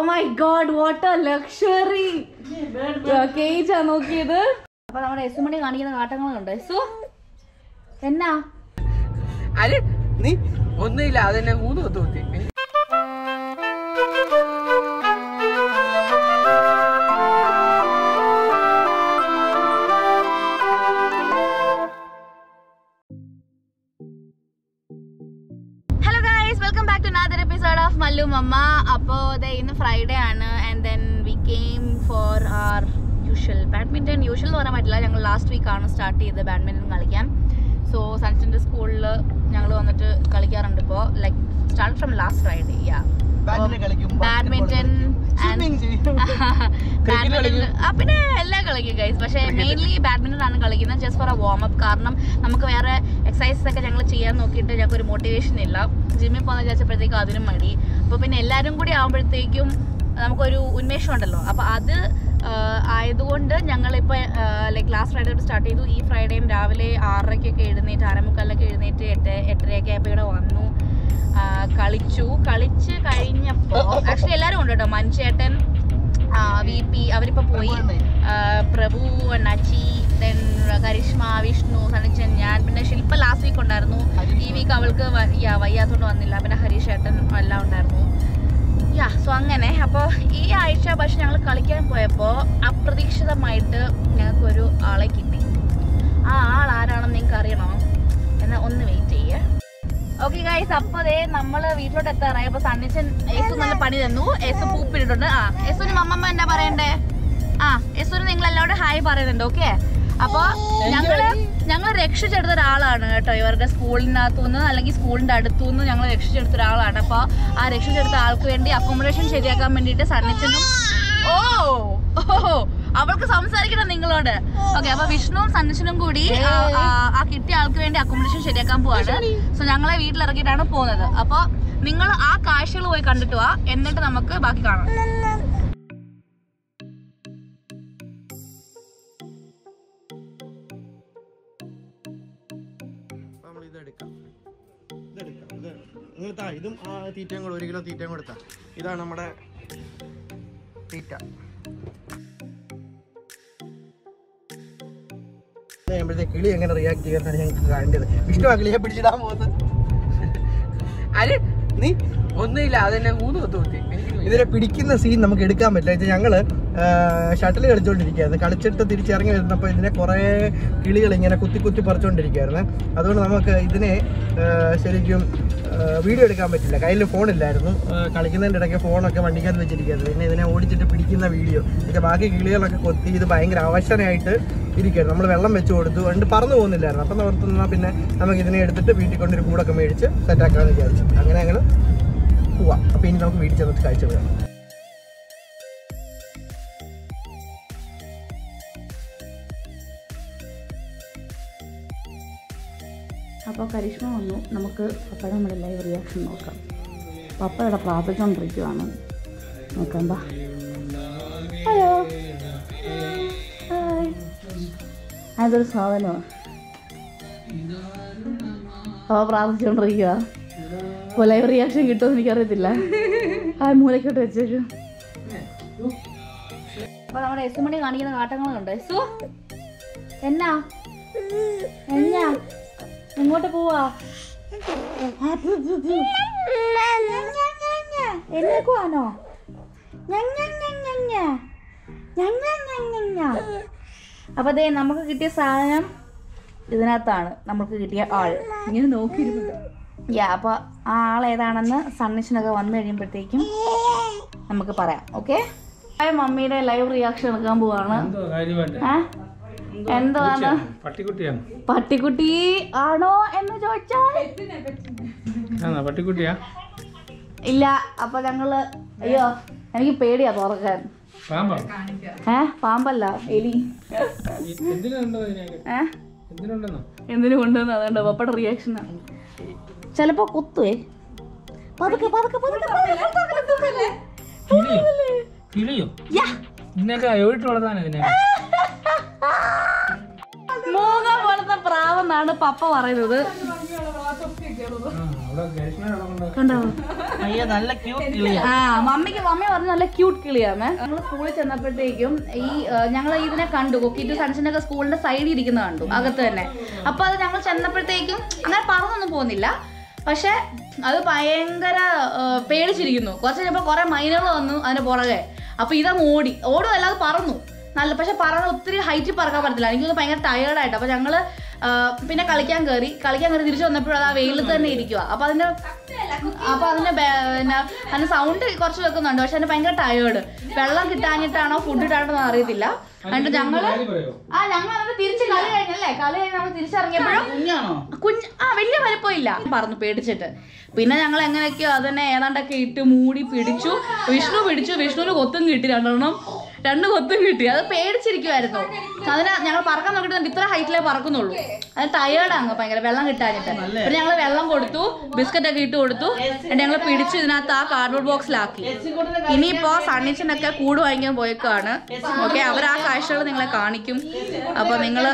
My God what a luxury കേജാ നോക്കിയത് അപ്പൊ നമ്മുടെ യസുമണി കാണിക്കുന്ന കാട്ടങ്ങളുണ്ട് യസു എന്നാ അല്ല നീ ഒന്നുമില്ല അതെന്നെ മൂന്ന് കൊത്തു കുത്തി hello guys welcome back to another episode of Mallu Mamma അപ്പോൾ ദേ ഇന്ന് ഫ്രൈഡേ ആണ് and then we came for our usual badminton usual എന്ന് പറയാൻ പറ്റില്ല ഞങ്ങൾ ലാസ്റ്റ് വീക്ക് ആണ് സ്റ്റാർട്ട് ചെയ്തത് ബാഡ്മിൻ്റൺ കളിക്കാൻ സോ സൺസിൻ്റെ സ്കൂളിൽ ഞങ്ങൾ വന്നിട്ട് കളിക്കാറുണ്ട് ഇപ്പോൾ like start from last Friday yeah badminton badminton ആ പിന്നെ എല്ലാം കളിക്കും ഗൈസ് പക്ഷേ മെയിൻലി ബാഡ്മിൻ്റൺ ആണ് കളിക്കുന്നത് just for a warm up കാരണം നമുക്ക് വേറെ എക്സസൈസസ് ഒക്കെ ഞങ്ങൾ ചെയ്യാൻ നോക്കിയിട്ട് ഞങ്ങൾക്ക് ഒരു മോട്ടിവേഷൻ ഇല്ല ജിമ്മിൽ പോകുന്ന വിചാരിച്ചപ്പോഴത്തേക്കും അതിനും മടി അപ്പോൾ പിന്നെ എല്ലാവരും കൂടി ആകുമ്പോഴത്തേക്കും നമുക്കൊരു ഉന്മേഷം ഉണ്ടല്ലോ അപ്പോൾ അത് ആ, ആയതുകൊണ്ട് ഞങ്ങളിപ്പോൾ ലൈക്ക് ലാസ്റ്റ് ഫ്രൈഡേ തൊട്ട് സ്റ്റാർട്ട് ചെയ്തു ഈ ഫ്രൈഡേയും രാവിലെ ആറരയ്ക്കൊക്കെ എഴുന്നേറ്റ് ആറേമുക്കാലിലൊക്കെ എഴുന്നേറ്റ് എട്ട് എട്ടരയൊക്കെ ആയപ്പോൾ ഇവിടെ വന്നു ആ, കളിച്ചു കളിച്ച് കഴിഞ്ഞപ്പോൾ ആക്ച്വലി എല്ലാവരും ഉണ്ട് കേട്ടോ മഞ്ചേട്ടൻ വി പി അവരിപ്പോൾ പോയി ആ, പ്രഭു നച്ചി ദെൻ കരിഷ്മ വിഷ്ണു സണിച്ചൻ ഞാൻ പിന്നെ ശില്പ ലാസ്റ്റ് വീക്ക് ഉണ്ടായിരുന്നു ഈ വീക്ക് അവൾക്ക് വ- yeah, വയ്യാത്തോണ്ട് വന്നില്ല പിന്നെ ഹരീഷ് ഏട്ടൻ എല്ലാം ഉണ്ടായിരുന്നു യാ സോ അങ്ങനെ അപ്പോൾ ഈ ആഴ്ച പക്ഷെ ഞങ്ങൾ കളിക്കാൻ പോയപ്പോൾ അപ്രതീക്ഷിതമായിട്ട് ഞങ്ങൾക്കൊരു ആളെ കിട്ടി ആ ആൾ ആരാണെന്ന് നിങ്ങൾക്ക് അറിയണോ എന്നാൽ ഒന്ന് വെയിറ്റ് ചെയ്യേ ഓക്കെ ഗൈസ് അപ്പൊ ദേ നമ്മള് വീട്ടിലോട്ട് എത്താറായി അപ്പൊ സണ്ണിച്ചൻ യേസു നല്ല പണി തന്നു യേസു പൂപ്പിട്ടിട്ടുണ്ട് ആ യേസുവിന് മമ്മമ്മ എന്താ പറയണ്ടേ ആ യേസുവിന് നിങ്ങൾ എല്ലാവരും ഹായ് പറയുന്നുണ്ട് ഓക്കെ അപ്പൊ ഞങ്ങള് ഞങ്ങൾ രക്ഷിച്ചെടുത്ത ഒരാളാണ് കേട്ടോ ഇവരുടെ സ്കൂളിനകത്തു നിന്ന് അല്ലെങ്കിൽ സ്കൂളിന്റെ അടുത്തു നിന്ന് ഞങ്ങൾ രക്ഷിച്ചെടുത്ത ഒരാളാണ് അപ്പൊ ആ രക്ഷിച്ചെടുത്ത ആൾക്ക് വേണ്ടി അക്കോമഡേഷൻ ശരിയാക്കാൻ വേണ്ടിയിട്ട് സണ്ണിച്ചനും ഓ ഓ അവൾക്ക് സംസാരിക്കണം നിങ്ങളോട് ഓക്കെ അപ്പൊ വിഷ്ണുവും സന്നിച്ചനും കൂടി ആ, ആ, ആ കിട്ടിയ ആൾക്ക് വേണ്ടി അക്കോമഡേഷൻ ശരിയാക്കാൻ പോവാണ് സോ ഞങ്ങളെ വീട്ടിലിറക്കിയിട്ടാണ് പോകുന്നത് അപ്പൊ നിങ്ങൾ ആ കാഴ്ചകൾ പോയി കണ്ടിട്ട് വാ എന്നിട്ട് നമുക്ക് ബാക്കി കാണാം ഇതെടുക്കാം ഇതെടുക്കാം ഇത് നിങ്ങൾ താ ഇതും ആ തീറ്റയും കൂടെ ഒരു കിലോ തീറ്റയും കൊടുത്താ ഇതാണ് നമ്മുടെ തീറ്റ കഴിയുമ്പോഴത്തെ കിളി എങ്ങനെ റിയാക്ട് ചെയ്യുന്നതാണ് ഞങ്ങൾക്ക് കാണേണ്ടത് വിഷ്ണു ആ കിളിയെ പിടിച്ചിടാൻ പോകുന്നത് അല്ല നീ ഒന്നുമില്ല അതെന്നെ മൂന്ന് കൊത്തു കുത്തി ഇതിനെ പിടിക്കുന്ന സീൻ നമുക്ക് എടുക്കാൻ പറ്റില്ല ഇത് ഞങ്ങള് ഷട്ടിൽ കളിച്ചുകൊണ്ടിരിക്കുകയായിരുന്നു കളിച്ചിട്ട് തിരിച്ചിറങ്ങി വരുന്നപ്പോൾ ഇതിനെ കുറേ കിളികൾ ഇങ്ങനെ കുത്തി കുത്തി പറിച്ചുകൊണ്ടിരിക്കുകയായിരുന്നു അതുകൊണ്ട് നമുക്ക് ഇതിനെ ആ, ശരിക്കും വീഡിയോ എടുക്കാൻ പറ്റില്ല കയ്യിൽ ഫോണില്ലായിരുന്നു ആ, കളിക്കുന്നതിൻ്റെ ഇടയ്ക്ക് ഫോണൊക്കെ വണ്ടിക്കകത്ത് വെച്ചിരിക്കുകയായിരുന്നു പിന്നെ ഇതിനെ ഓടിച്ചിട്ട് പിടിക്കുന്ന വീഡിയോ പക്ഷേ ബാക്കി കിളികളൊക്കെ കൊത്തി ഇത് ഭയങ്കര അവശനായിട്ട് ഇരിക്കുകയായിരുന്നു നമ്മൾ വെള്ളം വെച്ച് കൊടുത്തു അതുകൊണ്ട് പറന്നു പോകുന്നില്ലായിരുന്നു അപ്പം ഓർത്തുനിന്നാൽ പിന്നെ നമുക്ക് ഇതിനെ എടുത്തിട്ട് വീട്ടിൽ കൊണ്ടൊരു കൂടൊക്കെ മേടിച്ച് സെറ്റാക്കാമെന്ന് വിചാരിച്ചു അങ്ങനെ ഞങ്ങൾ പോവാം അപ്പോൾ ഇനി നമുക്ക് വീട്ടിൽ ചെന്നിട്ട് കാഴ്ച വരാം അപ്പോൾ കരിഷ്മ വന്നു നമുക്ക് പപ്പയുടെ നമ്മുടെ ലൈവ് റിയാക്ഷൻ നോക്കാം പപ്പയുടെ പ്രാർത്ഥിച്ചുകൊണ്ടിരിക്കുവാണ് നോക്കാം ബാ ഹലോ ഹായ് അതൊരു സാധനമാണ് അവ പ്രാർത്ഥിച്ചുകൊണ്ടിരിക്കുക അപ്പോൾ ലൈവ് റിയാക്ഷൻ കിട്ടുമെന്ന് എനിക്കറിയത്തില്ല ആ മൂലക്കോട്ട് വെച്ചേക്കും അപ്പോൾ നമ്മുടെ യസുമണി കാണിക്കുന്ന കാട്ടങ്ങളുണ്ട് യസു എന്നാ എന്നാ എങ്ങോട്ട് പോവാ എന്നേക്കുവാണോ അപ്പൊ ദേ നമുക്ക് കിട്ടിയ സാധനം ഇതിനകത്താണ് നമുക്ക് കിട്ടിയ ആൾ ഇങ്ങനെ നോക്കിയിരുന്നത് യാ അപ്പൊ ആ ആൾ ഏതാണെന്ന് സണ്ണിച്ചിനൊക്കെ വന്നു കഴിയുമ്പോഴത്തേക്കും നമുക്ക് പറയാം ഓക്കെ മമ്മിയുടെ ലൈവ് റിയാക്ഷൻ എടുക്കാൻ പോവാണ് ഏ? എന്താണ് പട്ടിക്കുട്ടിയാണ് പട്ടിക്കുട്ടി ആണോ എന്ന് ചോദിച്ചാൽ ആണോ പട്ടിക്കുട്ടിയാ ഇല്ല അപ്പൊ ഞങ്ങള് അയ്യോ എനിക്ക് പേടിയാ തുറക്കാൻ പാമ്പാണ് ഏ പാമ്പല്ല എലി എന്തിനുണ്ടോ ഇതിനൊക്കെ ഏ എന്തിനുണ്ടെന്നോ എന്തിനു കൊണ്ടുവന്ന് അതുകൊണ്ട് പപ്പയുടെ റിയാക്ഷനാണ് ചിലപ്പോ കുത്തുവേ പതുക്കെ പതുക്കെ പതുക്കെ പതുക്കെ തൂക്കല്ലേ, തൂക്കല്ലേ. കിളിയോ കിളിയോ യാ. ഇതിനൊക്കെ എവിട്ട് വളർത്താനാ ഇതിനൊക്കെ മൂങ്ങ പോലത്തെ പ്രാവെന്നാണ് പപ്പ പറയുന്നത് ആ അവിടെ കരിഷ്മയുടെ അവിടെ കൊണ്ട് കണ്ടോ അയ്യോ നല്ല ക്യൂട്ട് കിളിയാ ആ മമ്മിക്ക് മമ്മി പറഞ്ഞ നല്ല ക്യൂട്ട് കിളിയാണ് ഞങ്ങൾ സ്കൂളിൽ ചെന്നപ്പോഴത്തേക്കും ഈ ഞങ്ങൾ ഇതിനെ കണ്ടു കൊക്കിറ്റ് സൺസിന്റെ ഒക്കെ സ്കൂളിന്റെ സൈഡിൽ ഇരിക്കുന്ന കണ്ടു അകത്ത് തന്നെ അപ്പൊ അത് ഞങ്ങൾ ചെന്നപ്പോഴത്തേക്കും അങ്ങനെ പറന്നൊന്നും പോകുന്നില്ല പക്ഷെ അത് ഭയങ്കര ആ, പേടിച്ചിരിക്കുന്നു കുറച്ച് കഴിഞ്ഞപ്പോൾ കുറെ മൈനകൾ വന്നു അതിന്റെ പുറകെ അപ്പൊ ഇതങ്ങ് ഓടി ഓടും അല്ലാതെ പറന്നു നല്ല പക്ഷെ പറന്ന് ഒത്തിരി ഹൈറ്റിൽ പറക്കാൻ പറ്റത്തില്ല എനിക്കൊന്ന് ഭയങ്കര ടയേർഡായിട്ട് അപ്പൊ ഞങ്ങള് ആ, പിന്നെ കളിക്കാൻ കയറി കളിക്കാൻ കയറി തിരിച്ചു വന്നപ്പോഴും അത് ആ വെയിലിൽ തന്നെ ഇരിക്കുക അപ്പൊ അതിന്റെ അപ്പൊ അതിന്റെ ബേ- പിന്നെ അതിന്റെ സൗണ്ട് കുറച്ച് വെക്കുന്നുണ്ട് പക്ഷെ അതിന് ഭയങ്കര ടയേർഡ് വെള്ളം കിട്ടാഞ്ഞിട്ടാണോ ഫുഡ് ഇട്ടാണോ അറിയത്തില്ല എന്നിട്ട് ഞങ്ങള് കാര്യം പറയോ ആ ഞങ്ങൾ എന്നിട്ട് തിരിച്ച് കളി കഴിഞ്ഞല്ലേ കളി കഴിഞ്ഞ് നമ്മൾ തിരിച്ചിറങ്ങിയപ്പോഴും കുഞ്ഞാണോ കുഞ്ഞ് ആ വലിയ വലിപ്പമില്ല പറഞ്ഞു പേടിച്ചിട്ട് പിന്നെ ഞങ്ങൾ എങ്ങനെയൊക്കെയോ അതിനെ ഏതാണ്ടൊക്കെ ഇട്ട് മൂടി പിടിച്ചു വിഷ്ണു പിടിച്ചു വിഷ്ണുവിന് കൊത്തും കിട്ടി രണ്ടെണ്ണം രണ്ട് കൊത്തും കിട്ടി അത് പേടിച്ചിരിക്കുമായിരുന്നു അതിനെ ഞങ്ങൾ പറക്കാൻ നോക്കിയിട്ട് ഇത്ര ഹൈറ്റിലേ പറക്കുന്നുള്ളൂ അത് ടയേർഡാണ് ഭയങ്കര വെള്ളം കിട്ടാഞ്ഞിട്ട് പിന്നെ ഞങ്ങൾ വെള്ളം കൊടുത്തു ബിസ്ക്കറ്റ് ഒക്കെ ഇട്ട് കൊടുത്തു എന്നിട്ട് ഞങ്ങൾ പിടിച്ചു ഇതിനകത്ത് ആ കാർഡ്ബോർഡ് ബോക്സിലാക്കി ഇനിയിപ്പോ സണ്ണിച്ചനൊക്കെ കൂട് വാങ്ങിക്കാൻ പോയേക്കാണ് ഓക്കെ അവർ ആ കാഴ്ചകൾ നിങ്ങളെ കാണിക്കും അപ്പൊ നിങ്ങള്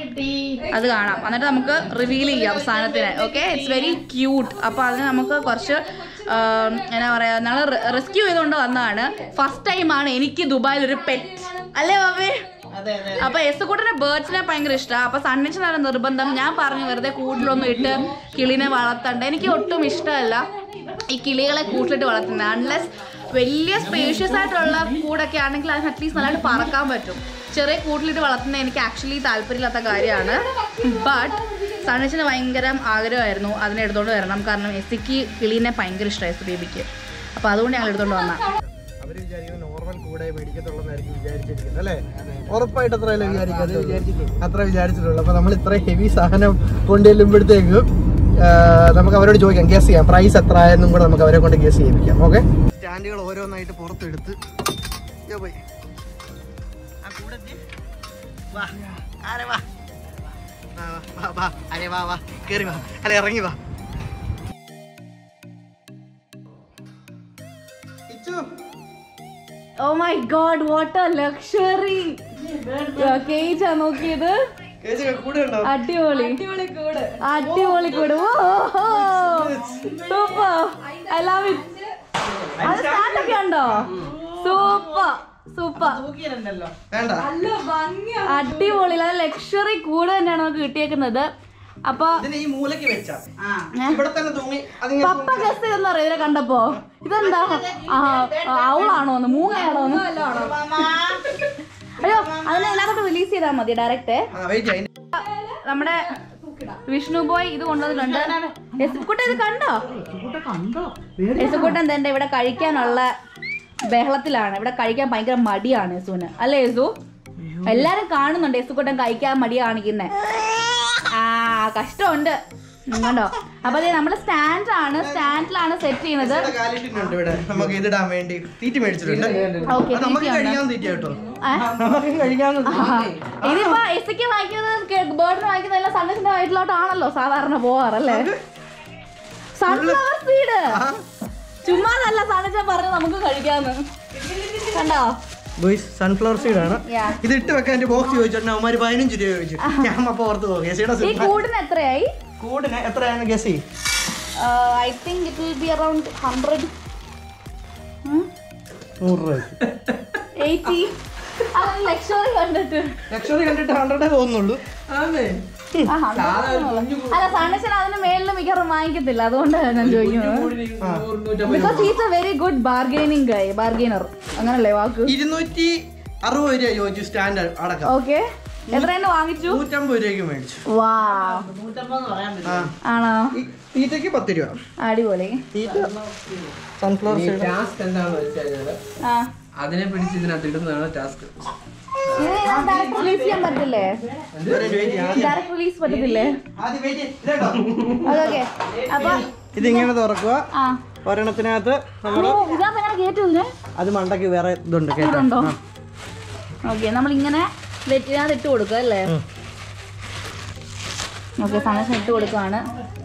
അത് കാണാം എന്നിട്ട് നമുക്ക് റിവീൽ ചെയ്യാം അവസാനത്തിന് ഓക്കെ ഇറ്റ്സ് വെരി ക്യൂട്ട് അപ്പൊ അതിന് നമുക്ക് കുറച്ച് ആം, എന്നാ പറയാ ഞങ്ങൾ റെസ്ക്യൂ ചെയ്തുകൊണ്ട് വന്നതാണ് ഫസ്റ്റ് ടൈമാണ് എനിക്ക് ദുബായിൽ ഒരു പെറ്റ് അല്ലേ ബാബേ അതെ അതെ അപ്പൊ എസുകൂട്ടിന് ബേർഡ്സിനെ ഭയങ്കര ഇഷ്ടമാണ് അപ്പൊ സണ്ണിച്ചിനാണ് നിർബന്ധം ഞാൻ പറഞ്ഞു വെറുതെ കൂട്ടിലൊന്നും ഇട്ട് കിളിനെ വളർത്തണ്ട എനിക്ക് ഒട്ടും ഇഷ്ടമല്ല ഈ കിളികളെ കൂട്ടിലിട്ട് വളർത്തുന്നത് അൺലെസ് വലിയ സ്പേഷ്യസ് ആയിട്ടുള്ള കൂടൊക്കെ ആണെങ്കിൽ അതിന് അറ്റ്ലീസ്റ്റ് നല്ലതായിട്ട് പറക്കാൻ പറ്റും ചെറിയ കൂട്ടിലിട്ട് വളർത്തുന്നത് എനിക്ക് ആക്ച്വലി താല്പര്യമില്ലാത്ത കാര്യമാണ് ബട്ട് സണ്ണിച്ചിന് ഭയങ്കര ആഗ്രഹമായിരുന്നു അതിനെ എടുത്തോണ്ട് വരണം കാരണം എസിക്ക് കിളീനെ ഭയങ്കര ഇഷ്ടമായി എസ് ബേബിക്ക് അപ്പൊ അതുകൊണ്ട് ഞങ്ങൾ എടുത്തോണ്ട് വന്ന അവര് വിചാരിക്കുന്നത് നോർമൽ കൂടെ മേടിക്കത്തുള്ളതായിരിക്കും വിചാരിച്ചിരിക്കുന്നത് അല്ലേ ഉറപ്പായിട്ട് അത്രയല്ലേ വിചാരിക്കുന്നത് അത്ര വിചാരിച്ചിട്ടുള്ളൂ അപ്പൊ നമ്മൾ ഇത്ര ഹെവി സാധനം കൊണ്ടുചെല്ലുമ്പോഴത്തേക്കും നമുക്ക് അവരോട് ചോദിക്കാം ഗസ് ചെയ്യാം പ്രൈസ് എത്ര എന്നും കൂടെ നമുക്ക് അവരെ കൊണ്ട് ഗസ് ചെയ്യിപ്പിക്കാം ഓക്കെ സ്റ്റാൻഡുകൾ ഓരോന്നായിട്ട് പുറത്തെടുത്ത് ഇയ്യോ പോയി. ആ കൂടത്തി. വാ. ആരെ വാ. വാ, വാ, വാ, വാ. അരെ വാ വാ കേറി വാ അല്ലെ ഇറങ്ങി വാ Ichu oh my God what a luxury cage ആ നോക്കിയത് കേജ് കൂടെ ഉണ്ടോ അടിപൊളി അടിപൊളി കൂട് സൂപ്പർ ഐ ലവ് ഇറ്റ് അത് സ്റ്റാർട്ടൊക്കെ ഉണ്ടോ സൂപ്പർ സൂപ്പർ വേണ്ട അടിപൊളി അത് ലക്ഷറി കൂട് തന്നെയാണ് നമുക്ക് കിട്ടിയേക്കുന്നത് അപ്പൊ ഇതിന് ഈ മൂലക്ക് വെച്ചാ ഇവിടെ തന്നെ തൂങ്ങി അതിങ്ങനെ പപ്പ ഗസ് ചെയ്തെന്ന് അറിയാം ഇതിനെ കണ്ടപ്പോ ഇതെന്താ ആ അവളാണോ ഒന്ന് മൂങ്ങയാണോ ഒന്ന് അയ്യോ അതിനെ എല്ലാവർക്കും റിലീസ് ചെയ്താൽ മതി ഡയറക്റ്റ് ആ വെയിറ്റ് അതിന്റെ നമ്മുടെ വിഷ്ണു ബോയ് ഇത് കൊണ്ടുവന്നിട്ടുണ്ട് യെസുക്കുട്ട ഇത് കണ്ടോ യെസുക്കുട്ടൻ തന്നെ ഇവിടെ കഴിക്കാനുള്ള ബഹളത്തിലാണ് ഇവിടെ കഴിക്കാൻ ഭയങ്കര മടിയാണ് യെസുവിന് അല്ലേ യെസു എല്ലാരും കാണുന്നുണ്ട് യെസുക്കുട്ടൻ കഴിക്കാൻ മടി കാണിക്കുന്നേ ആ കഷ്ടമുണ്ട് ഉം, കണ്ടോ അപ്പൊ ദേ നമ്മുടെ സ്റ്റാൻഡ് ആണ് സ്റ്റാൻഡിലാണ് സെറ്റ് ചെയ്യുന്നത് ഇവിടെ കാലിട്ടിട്ടുണ്ട് ഇവിടെ നമുക്ക് ഇതിടാൻ വേണ്ടി തീറ്റി മേടിച്ചിട്ടുണ്ട് ഓക്കെ അത് നമുക്ക് കഴിക്കാൻ തീറ്റ കേട്ടോ ആ. നമുക്ക് കഴിക്കാൻ ഇതിപ്പോ എസ്ക്ക് വാങ്ങിക്കുന്നത് ബേർഡിന് വാങ്ങിക്കുന്നതെല്ലാം സൺഡേസിന്റെ വയറ്റിലോട്ടാണല്ലോ സാധാരണ പോവാറല്ലേ സൺഫ്ലവർ സീഡ് ചുമ്മാതല്ല സണിച്ച പറഞ്ഞു നമുക്ക് കഴിക്കാന്ന് കണ്ടോ ബോയ്സ് സൺഫ്ലവർ സീഡ് ആണ് Yeah. ഇത് ഇട്ട് വെക്കാൻ ബോക്സ് ചോദിച്ചിട്ടുണ്ട് അവന്മാര് പതിനഞ്ച് രൂപ ചോദിച്ചു ഞാൻ അപ്പൊ ഓർത്ത് പോകും ഗസിയുടെ ഈ കൂടിന് എത്രയായി കൂടിന് എത്രയാണ് guess I think it will be around hundred നൂറ് രൂപ എയ്റ്റി ലക്ഷറി കണ്ടിട്ട് ലക്ഷറി കണ്ടിട്ട് ഹൺഡ്രഡേ തോന്നുന്നുള്ളൂ ആ, 100 അല്ല സണിച്ചൻ അതിന് മേളിൽ മിക്കവാറും വാങ്ങിക്കത്തില്ല അതുകൊണ്ടാണ് ഞാൻ ചോദിക്കുന്നത് because he's a very good bargaining guy bargainer അങ്ങനല്ലേ വാക്ക് ഇരുന്നൂറ്റി അറുപത് രൂപ ചോദിച്ചു സ്റ്റാൻഡ് അടക്കം ഓക്കെ എത്രയെന്ന് വാങ്ങിച്ചു നൂറ്റമ്പത് രൂപയ്ക്ക് മേടിച്ചു വാ ആ ആണോ ഈ തീറ്റയ്ക്ക് പത്ത് രൂപ അടിപൊളി തീറ്റ സൺഫ്ലവർ സീഡ് ടാസ്ക് എന്താണെന്ന് വെച്ച് കഴിഞ്ഞാല് ആ അതിനെ പിടിച്ച് ഇതിനകത്ത് ഇടുന്നതാണ് ടാസ്ക് ഇത് ഡയറക്റ്റ് റിലീസ് ചെയ്യാൻ പറ്റില്ലേ ഡയറക്റ്റ് റിലീസ് പറ്റത്തില്ലേ ആദ്യം വെയിറ്റ് ഇതേട്ടോ അതൊക്കെ അപ്പൊ ഇതിങ്ങനെ തുറക്കുക ആ ഒരെണ്ണത്തിനകത്ത് നമ്മൾ ഓ ഇതിനകത്ത് എങ്ങനെ കയറ്റൂല്ലേ അത് മണ്ടയ്ക്ക് വേറെ ഇതുണ്ട് കേട്ടോ ഇതുണ്ടോ ഓക്കെ നമ്മൾ ഇങ്ങനെ ഇതിനകത്ത് ഇട്ട് കൊടുക്കുക അല്ലേ ഓക്കെ സന്ദേശം ഇട്ട് കൊടുക്കുകയാണ്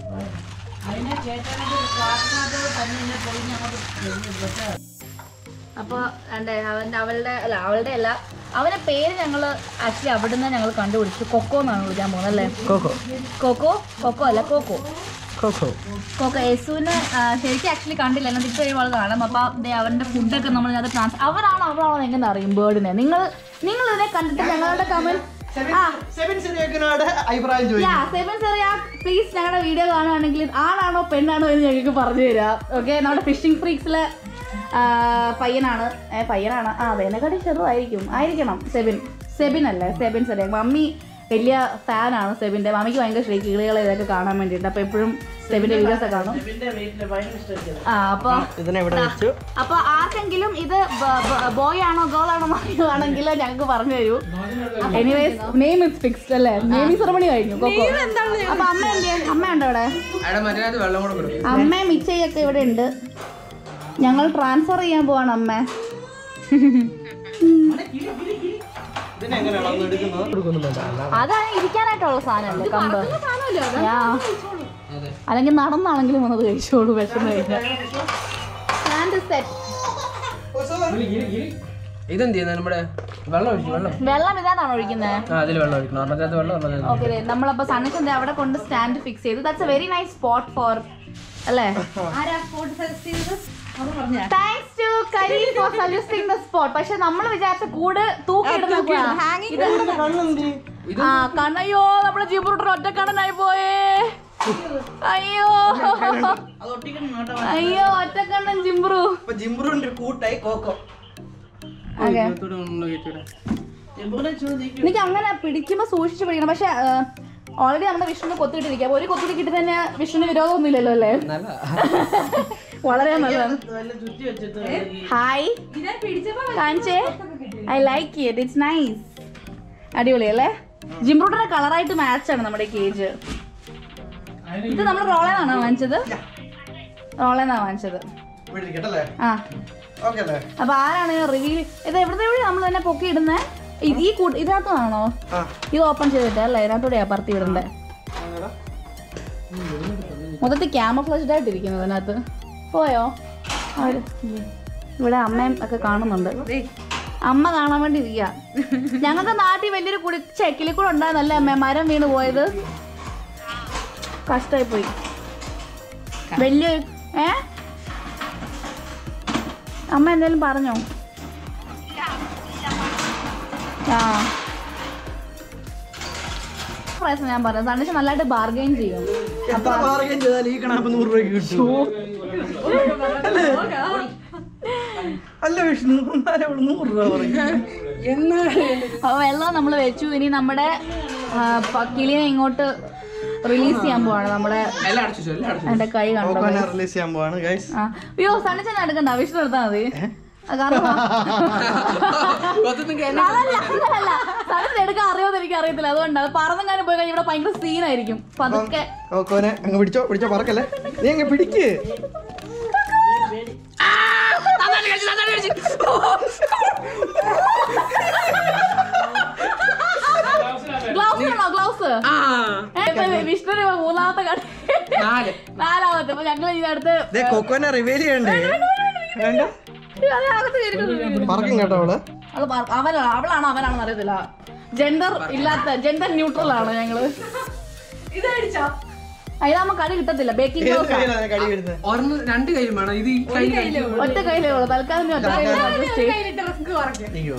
അപ്പൊ അണ്ടേ അവന്റെ അവളുടെ അല്ല അവളുടെ അല്ല അവന്റെ പേര് ഞങ്ങൾ ആക്ച്വലി അവിടുന്ന് ഞങ്ങൾ കണ്ടുപിടിച്ചു കൊക്കോ എന്നാണ് വിളിക്കാൻ പോകുന്നത് അല്ലേ കോക്കോ കൊക്കോ കൊക്കോ അല്ല കോക്കോ കോക്കോ കോക്ക യേസുവിനെ ആ, ശരിക്കും ആക്ച്വലി കണ്ടില്ല എന്നാൽ ഇട്ട് കഴിയുമ്പോൾ കാണാം അപ്പൊ ദേ അവന്റെ ഫുഡൊക്കെ നമ്മൾ അത് ട്രാൻസ് അവരാണോ അവരാണോ എങ്ങനെ അറിയും ബേർഡിനെ നിങ്ങൾ നിങ്ങൾ ഇതിനെ കണ്ടിട്ട് ഞങ്ങളുടെ കമന്റ് ആ സെവൻ സിറിയക്കിനോട് അഭിപ്രായം യാ ചോദിക്കും സെവൻ സെറിയ പ്ലീസ് ഞങ്ങളുടെ വീഡിയോ കാണുകയാണെങ്കിൽ ആണാണോ പെണ്ണാണോ എന്ന് ഞങ്ങൾക്ക് പറഞ്ഞു തരാം ഓക്കെ നമ്മുടെ ഫിഷിംഗ് ഫ്രീക്സിലെ പയ്യനാണ് ഏ, പയ്യനാണ് ആ അതിനെക്കാട്ടി ചെറുതായിരിക്കും ആയിരിക്കണം സെബിൻ സെബിൻ അല്ലേ സെബിൻ സെറിയ മമ്മി വലിയ ഫാനാണ് സെബിന്റെ മമ്മിക്ക് ഭയങ്കര ഇഷ്ടം ഈ കിളികളെ ഇതൊക്കെ കാണാൻ വേണ്ടിയിട്ട് അപ്പൊ എപ്പോഴും സെബിന്റെ വീഡിയോസ് ഒക്കെ കാണും ആ അപ്പൊ ഇതിനെ ഇവിടെ വെച്ചു അപ്പൊ ആർക്കെങ്കിലും ഇത് ബോയ് ആണോ ഗേൾ ആണോ ആണെങ്കിൽ ഞങ്ങൾക്ക് പറഞ്ഞു തരൂ എനിവേസ് നെയിം ഇസ് ഫിക്സ്ഡ് അല്ലേ നെയിമിംഗ് സെറമണി കഴിഞ്ഞു കൊക്കോ അപ്പൊ അമ്മ എന്ത് അമ്മ ഉണ്ടോ ഇവിടെ അവിടെ മറ്റേ വെള്ളം കൂടെ കൊടുക്കും അമ്മയും മിച്ചയൊക്കെ ഇവിടെ ഉണ്ട് ഞങ്ങൾ ട്രാൻസ്ഫർ ചെയ്യാൻ പോവാണ് അമ്മ ഇതിനെ എങ്ങനെയാണ് ഒന്ന് എടുക്കുന്നത് കൊടുക്കുന്നുണ്ട് അതാണ് ഇരിക്കാനായിട്ടുള്ള സാധനമല്ലേ കമ്പ് യാ. അതെ അല്ലെങ്കിൽ നടന്നാണെങ്കിലും വന്നത് കഴിച്ചോളൂ വിഷമം കഴിഞ്ഞാൽ സെറ്റ് ഇതെന്ത് ചെയ്യുന്നത് നമ്മുടെ വെള്ളം ഒഴിച്ചു വെള്ളം വെള്ളം ഇതാണോ ഒഴിക്കുന്നത് ആ അതിൽ വെള്ളം ഒഴിക്കണം ഒരെണ്ണത്തിനകത്ത് വെള്ളം ഒരെണ്ണത്തിനകത്ത് ഓക്കെ നമ്മളപ്പോ സണ്ണച്ചന്റെ അവിടെ കൊണ്ട് സ്റ്റാൻഡ് ഫിക്സ് ചെയ്തു that's a very nice spot for അല്ലേ thanks to Kari for suggesting the spot പക്ഷെ നമ്മൾ വിചാരിച്ച കൂട് തൂക്കിയിടുന്ന ഇത് ആ കണ്ണയ്യോ നമ്മുടെ ജീവറൂട്ടർ ഒറ്റക്കണ്ണനായി പോയേ അയ്യോ അയ്യോ ഒറ്റക്കണ്ണൻ ജിംബ്രു അപ്പൊ ജിംബ്രുവിന്റെ ഒരു കൂട്ടായി കോക്കോ ഓക്കെ ഇതിനകത്തൂടെ ഒന്ന് കയറ്റിവിടാം. എനിക്ക് അങ്ങനെ പിടിക്കുമ്പോ സൂക്ഷിച്ച് പിടിക്കണം പക്ഷെ ഓൾറെഡി നമ്മുടെ വിഷ്ണു കൊത്തിയിട്ടിരിക്കുക അപ്പൊ ഒരു കൊത്തിട്ട് കിട്ടി തന്നെ വിഷ്ണുവിന് വിരോധമൊന്നും ഇല്ലല്ലോ അല്ലേ നല്ല വളരെ നല്ലതാണ് ഹായ് കാണിച്ചേ I like it it's nice അടിപൊളി അല്ലേ ജിംബ്രൂട്ടറെ കളറായിട്ട് മാച്ച് ആണ് നമ്മുടെ കേജ് ഇത് നമ്മൾ റോളേന്നാണോ വാങ്ങിച്ചത് റോളേന്നാ വാങ്ങിച്ചത് ഇവിടെ ഇരിക്കട്ടല്ലേ ആ ഓക്കെ അല്ലേ അപ്പൊ ആരാണ് റിവീൽ ഇത് എവിടുത്തെ വഴി നമ്മൾ തന്നെ പൊക്കി ഇടുന്നേ ഈ- ഈ കൂട്ട് ഇതിനകത്താണോ ആ ഇത് ഓപ്പൺ ചെയ്തിട്ട് അല്ലേ ഇതിനകത്തൂടെയാ പറത്തി വിടണ്ടേ മൊത്തത്തിൽ ക്യാമഫ്ലഷ്ഡ് ആയിട്ടിരിക്കുന്നത് അതിനകത്ത് പോയോ അവര് ഇവിടെ അമ്മയും ഒക്കെ കാണുന്നുണ്ട് അമ്മ കാണാൻ വേണ്ടി ഇരിക്കുക ഞങ്ങൾക്ക് നാട്ടിൽ വലിയൊരു കുടി ചെക്കിലിക്കൂടെ ഉണ്ടായിരുന്നല്ലേ അമ്മ മരം വീണ് പോയത് കഷ്ടായി പോയി വലിയൊരു ഏ അമ്മ എന്തേലും പറഞ്ഞോ ആ പ്രൈസ് ഞാൻ പറഞ്ഞു സണ്ണീഷ് നല്ലതായിട്ട് ബാർഗെയിൻ ചെയ്യും എത്ര ബാർഗൈൻ ചെയ്താൽ ഈ കണക്ക് നൂറ് രൂപയ്ക്ക് കിട്ടും അല്ല വിഷ്ണു എന്നാലും അവള് നൂറ് രൂപ പറയും അപ്പൊ വെള്ളം നമ്മൾ വെച്ചു ഇനി നമ്മുടെ ആ, പ- കിളിനെ ഇങ്ങോട്ട് റിലീസ് ചെയ്യാൻ പോവാണ് നമ്മളെ എല്ലാം അടച്ചു വെച്ചോ, എല്ലാം അടച്ചു എന്റെ കൈ കണ്ടോ കോക്കോനെ റിലീസ് ചെയ്യാൻ പോവാണ് ഗൈസ് ആ അയ്യോ സണ്ണിച്ചൻ എടുക്കണ്ട വിഷ്ണു എടുത്താൽ മതി ആ, കാരണം കൊത്തൊന്നും കേൾക്കാൻ അതല്ല അങ്ങനല്ല സണ്ണിച്ചൻ എടുക്കാൻ അറിയോന്ന് എനിക്ക് അറിയത്തില്ല അതുകൊണ്ട് അത് പറന്നെങ്ങാനും പോയി കഴിഞ്ഞാൽ ഇവിടെ ഭയങ്കര സീനായിരിക്കും പതുക്കെ കോക്കോനെ അങ്ങ് പിടിച്ചോ പിടിച്ചോ പറക്കല്ലേ നീ അങ്ങ് പിടിക്ക് ഗ്ലൗസ് ആണോ ഗ്ലൗസ് ആ വിഷ്ണുവിന് മൂന്നാമത്തെ കട നാല് നാലാമത്തെ അപ്പൊ ഞങ്ങൾ ഇതിനടുത്ത് ദേ കൊക്കോനെ റിവീൽ ചെയ്യണ്ടേ വേണ്ട അതിനകത്ത് കയറി പറക്കും കേട്ടോ അവള് അത് പറ- അവനാണ് അവളാണോ അവനാണെന്ന് അറിയത്തില്ല ജെൻഡർ ഇല്ലാത്ത ജെൻഡർ ന്യൂട്രൽ ആണ് ഞങ്ങള് അതിനാകുമ്പോ കടി കിട്ടത്തില്ല ബേക്കിംഗ് ഏത് സോസ് കയ്യിലാണ് കടി വരുന്നത് ഒരെണ്ണം രണ്ട് കയ്യിലും വേണം ഇത് ഈ കയ്യിൽ ഒറ്റ കയ്യിലേ ഉള്ളൂ തൽക്കാലം നീ ഒറ്റ കയ്യിൽ adjust ചെയ്യ്. അയ്യോ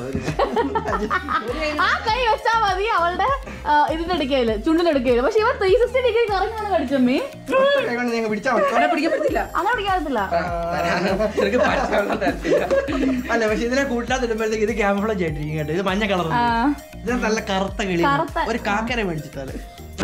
ആ കൈ വെച്ചാ മതി അവളുടെ ആ, ഇതിന്റെ എടുക്കയില് ചുണ്ടിന്റെ എടുക്കയില് പക്ഷെ ഇവ ത്രീ സിക്സ്റ്റി ഡിഗ്രി കറങ്ങാണ് കടിച്ചമ്മി കൈ കൊണ്ട് ഞങ്ങൾ പിടിച്ചാൽ മതി അവനെ പിടിക്കാൻ പറ്റില്ല അങ്ങനെ പിടിക്കാൻ പറ്റില്ല നിനക്ക് പച്ചവെള്ളം തരത്തില്ല അല്ല പക്ഷെ ഇതിനെ കൂട്ടാത്തിടുമ്പോഴത്തേക്ക് ഇത് ക്യാമറ ചെയ്തിരിക്കും കേട്ടോ ഇത് മഞ്ഞ കളർ ആ, ഇത് നല്ല കറുത്ത കിളി കറുത്ത. ഒരു കാക്കനെ മേടിച്ചിട്ടാല്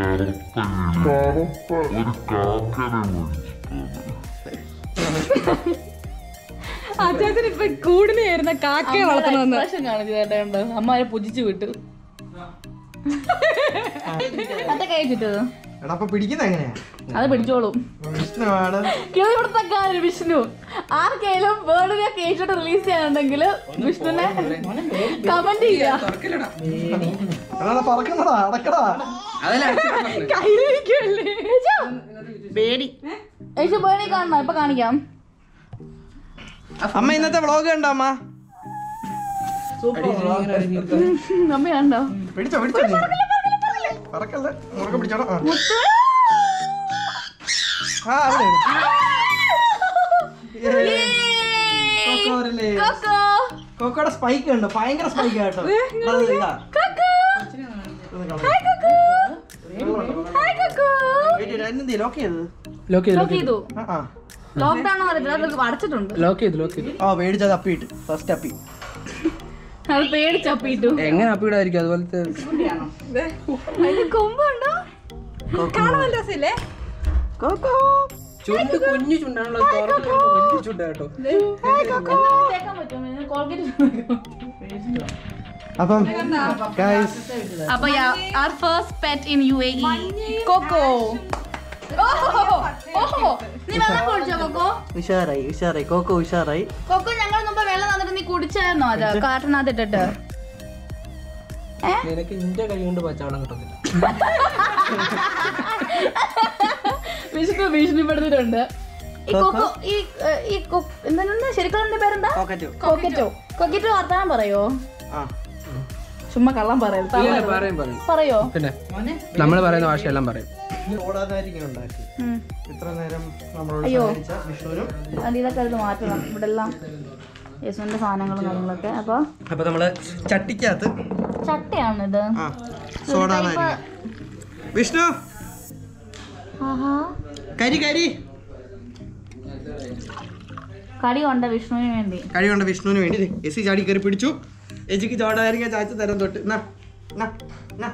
അച്ചാച്ചൻ ഇപ്പൊ കൂടിന് ചേരുന്ന കാക്കയെ വളർത്തണമെന്ന് expression കാണിച്ചു കേട്ടോ അമ്മ അവരെ പുജിച്ചു വിട്ടു മറ്റേ കൈ ചുറ്റത് എടാ അപ്പൊ പിടിക്കുന്ന എങ്ങനെയാ അത് പിടിച്ചോളും വിഷ്ണുവാണ് ഇവിടുത്തെ കാര്യം വിഷ്ണു ആർക്കെങ്കിലും വേർഡിനെ കേട്ടിട്ട് റിലീസ് ചെയ്യാനുണ്ടെങ്കിൽ വിഷ്ണുനെ കമന്റ് ചെയ്യാ തുറക്കില്ലടാ അതാണ് പറക്കുന്നടാ അടക്കടാ അതല്ല അടച്ചു പറഞ്ഞത്. കയ്യിലിരിക്കുമല്ലേ പേടി ഏച്ചു പേടി കാണണം ഇപ്പൊ കാണിക്കാം അമ്മ ഇന്നത്തെ വ്ളോഗ് കണ്ടോ അമ്മ അമ്മ കണ്ടോ പിടിച്ചോ പിടിച്ചോ നീ. പറക്കല്ലേ മുറുക്കെ പിടിച്ചോടാ ആ. ആ അവിടെ ഇട്. കൊക്കോ വരല്ലേ? കൊക്കോ കൊക്കോയുടെ സ്പൈക്ക് ഉണ്ട് ഭയങ്കര സ്പൈക്ക് കേട്ടോ അത് ഇതാ കൊക്കോ ഒന്ന് കളയാം. Hi Coco hi Coco Wait, wait, അതിനെന്തേ ലോക്ക് ചെയ്തത് ലോക്ക് ചെയ്ത് ലോക്ക് ചെയ്തു ആ ആ ലോക്ക്ഡൌൺ അറിയത്തില്ല അത് അടച്ചിട്ടുണ്ട് ലോക്ക് ചെയ്ത് ലോക്ക് ചെയ്ത് ആ മേടിച്ചത് അപ്പിയിട്ട് ഫസ്റ്റ് അപ്പി അത് പേടിച്ചപ്പിട്ടു എങ്ങനെ അപ്പിടായിരിക്കും അതുപോലത്തെ അതിന് കൊമ്പുണ്ടോ കാണാൻ നല്ല രസമില്ലേ കൊക്കോ ചുണ്ട് കുഞ്ഞു ചുണ്ടാണല്ലോ തുറന്ന് കഴിയുമ്പോ വലിയ ചുണ്ടാ കേട്ടോ തേക്കാൻ പറ്റുമോ കോൾഗേറ്റ് അപ്പം ഗൈസ് അപ്പൊ our first pet in UAE Coco ഓഹോ നീ വെള്ളം കുടിച്ചോ കൊക്കോ ഉഷാറായി ഉഷാറായി കൊക്കോ ഉഷാറായി കൊക്കോ ഞങ്ങൾ മുമ്പ് വെള്ളം തന്നിട്ട് നീ കുടിച്ചായിരുന്നോ അത് കാട്ടിനകത്ത് ഇട്ടിട്ട് നിനക്ക് ഇന്റെ കൈ കൊണ്ട് പച്ചവെള്ളം കിട്ടത്തില്ല വിഷ്ണു ഭീഷണിപ്പെടുത്തിട്ടുണ്ട് ഈ കൊക്കോ ഈ ഏഹ്, ഈ കൊ- എന്താണ് ശരിക്കും അതിന്റെ പേരെന്താ പോക്കറ്റോ കൊക്കറ്റോ കൊക്കറ്റോ വർത്താനം പറയോ ആ ചുമ്മാ കള്ളം പറയും ഇല്ല പറയും പറയും പറയോ പിന്നെ നമ്മൾ പറയുന്ന ഭാഷയെല്ലാം പറയും ഇത് ഓടാനായിരിക്കും ഉണ്ടാക്കി ഉം. ഇത്ര നേരം നമ്മളോട് അയ്യോ. സഹായിച്ച വിഷ്ണുവിനും അത് ഇതൊക്കെ എടുത്ത് മാറ്റണം ഇവിടെ എല്ലാം യേശുവിന്റെ സാധനങ്ങളും കാര്യങ്ങളൊക്കെ അപ്പൊ അപ്പൊ നമ്മള് ചട്ടിക്കകത്ത് ചട്ടയാണ് ഇത് ആ സോഡ വിഷ്ണു ആഹാ കരി കരി കടി കൊണ്ട വിഷ്ണുവിന് വേണ്ടി കരി കൊണ്ട് വിഷ്ണുവിന് വേണ്ടി എസ് സി ചാടി കയറി പിടിച്ചു എജിക്ക് ചോടായിരിക്കും ചാച്ച തരം തൊട്ട് നാ, നാ, നാ.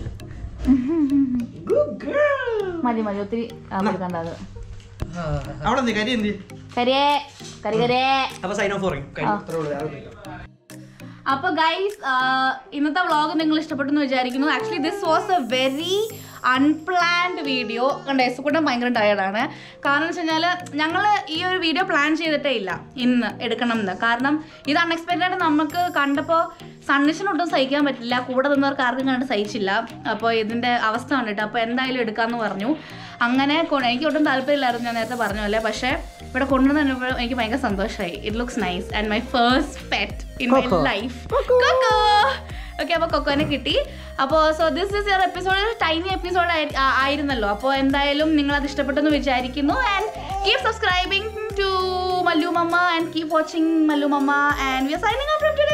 Good girl. മതി മതി ഒത്തിരി ആ, കൊടുക്കണ്ട അത് അവിടെ എന്ത് കരി എന്ത് കരിയേ കരി കരിയേ അപ്പൊ സൈൻ ഓഫ് പറയും കരി അത്രേ ഉള്ളൂ വേറെ ഒന്നുമില്ല. അപ്പൊ ഗൈസ് ഇന്നത്തെ വ്ളോഗ് നിങ്ങൾ ഇഷ്ടപ്പെട്ടു എന്ന് വിചാരിക്കുന്നു actually this was a very unplanned video കണ്ട എസുകൂട്ടം ഭയങ്കര ടയർഡാണ് കാരണം എന്ന് വെച്ച് കഴിഞ്ഞാൽ ഞങ്ങൾ ഈ ഒരു വീഡിയോ പ്ലാൻ ചെയ്തിട്ടേ ഇല്ല ഇന്ന് എടുക്കണം എന്ന് കാരണം ഇത് അൺഎക്സ്പെക്റ്റഡ് ആയിട്ട് നമുക്ക് കണ്ടപ്പോൾ സണ്ണിച്ചിനൊട്ടും സഹിക്കാൻ പറ്റില്ല കൂടെ നിന്നവർക്ക് ആർക്കും കണ്ട് സഹിച്ചില്ല അപ്പോൾ ഇതിൻ്റെ അവസ്ഥ കണ്ടിട്ട് അപ്പോൾ എന്തായാലും എടുക്കാമെന്ന് പറഞ്ഞു അങ്ങനെ കൊ- എനിക്ക് ഒട്ടും താല്പര്യമില്ലായിരുന്നു ഞാൻ നേരത്തെ പറഞ്ഞല്ലേ പക്ഷേ ഇവിടെ കൊണ്ടുവന്ന് തന്നപ്പോൾ എനിക്ക് ഭയങ്കര സന്തോഷമായി it looks nice and my first pet in my life Coco okay അപ്പോൾ കൊക്കോനെ കിട്ടി അപ്പോൾ so this is your episode tiny episode ആയിരുന്നല്ലോ അപ്പോൾ എന്തായാലും നിങ്ങൾ അത് ഇഷ്ടപ്പെട്ടെന്ന് വിചാരിക്കുന്നു and keep subscribing to Mallu Mamma and keep watching Mallu Mamma and we are signing off from today